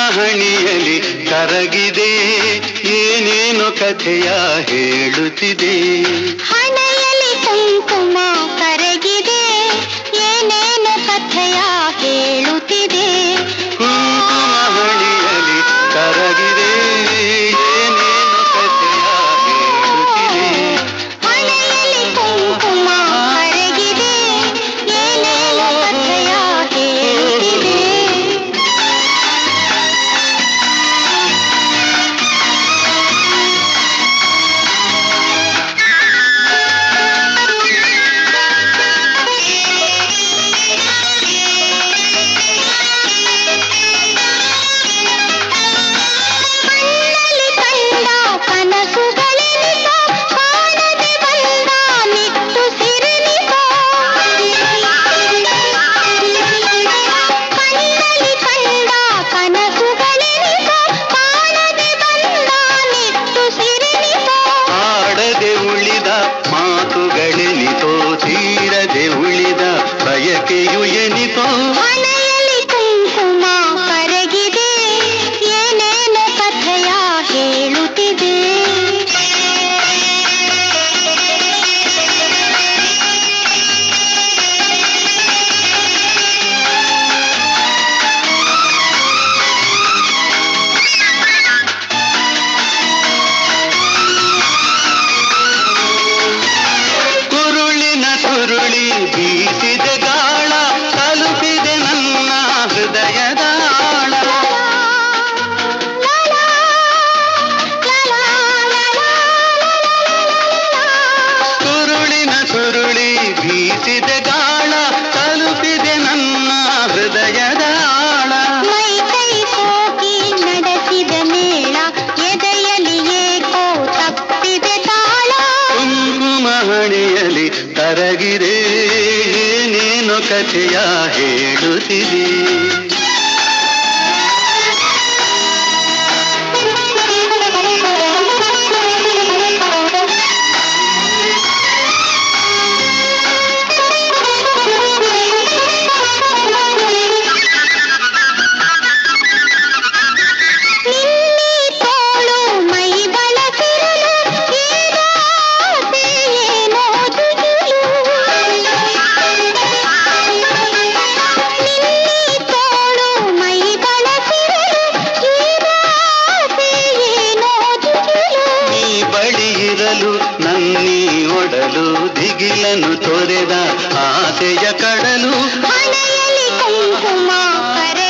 ಹಣಿಯಲಿ ಕರಗಿದೆ ಏನೇನು ಕಥೆಯ ಹೇಳುತ್ತಿದೆ ಹಣೆಯಲ್ಲಿ ಕುಂಕುಮ ಕರಗಿದೆ ಏನೇನು ಕಥೆಯ ಹೇಳುತ್ತಿದೆ ಕುಂಕುಮ ಹಣಿಯಲಿ ಕರಗಿದೆ ಏನೇನು ಕಥೆಯ ಹೇಳುತ್ತಿದೆ ಹಣೆಯಲ್ಲಿ ಕುಂಕುಮ ಕರಗಿದೆ ಏನೇನು ಕಥೆಯ ಹೇಳುತ್ತಿದೆ ಕಣ್ಣಲ್ಲಿ ಕಂಡ ಕನಸುಗಳೆನಿಸ ಕಾಣದೆ ಬಂದ ನಿಟ್ಟುಸಿರೆನಿಸ ಕಣ್ಣಲ್ಲಿ ಕಂಡ ಕನಸುಗಳೆನಿಸ ಕಾಣದೆ ಬಂದ ನಿಟ್ಟುಸಿರೆನಿಸ ಆಡದೆ ಉಳಿದ ಮಾತುಗಳೆನಿತೋ ತೀರದೆ ಉಳಿದ ಬಯಕೆಯು ಎನಿತೋ ಹಣೆಯಲ್ಲಿ ಕುಂಕುಮ ಕರಗಿದೆ ಏನೇನು ಕಥೆಯ ಹೇಳುತ್ತಿದೆ ಕುರುಳಿನ ಸುರುಳಿ ಬೀಸಿದೆ ಗಾಳ ತಲುಪಿದೆ ನನ್ನ ಹೃದಯದ ಆಳ ಕುರುಳಿನ ಸುರುಳಿ ಬೀಸಿದೆ ಗಾಳ ತಲುಪಿದೆ ನನ್ನ ಹೃದಯದ ಆಳ ಮೈ ಕೈ ಸೋಕಿ ನಡೆಸಿದ ಮೇಳ ಎದೆಯಲ್ಲಿ ಏಕೋ ತಪ್ಪಿದೆ ತಾಳ ಕುಂಕುಮ ಹಣಿಯಲಿ ಕರಗಿದೆ ಏನೇನು ಕಥೆಯ ಹೇಳುತ್ತಿದೆ ನಿನ್ನೆ ತೋಳು ಮೈ ಬಳಸಿರಲು ಈಗ ಆಸೆ ಏನೋ ದಿಗಿಲು. ನಿನ್ನೆ ತೋಳು ಮೈ ಬಳಸಿರಲು ಈಗ ಆಸೆ ಏನೋ ದಿಗಿಲು. ನೀ ಬಳಿ ಇರಲು ನನ್ನಿ ಒಡಲು ದಿಗಿಲನು ತೊರೆದ ಆಸೆಯ ಕಡಲು ಹಣೆಯಲ್ಲಿ ಕುಂಕುಮ ಕರ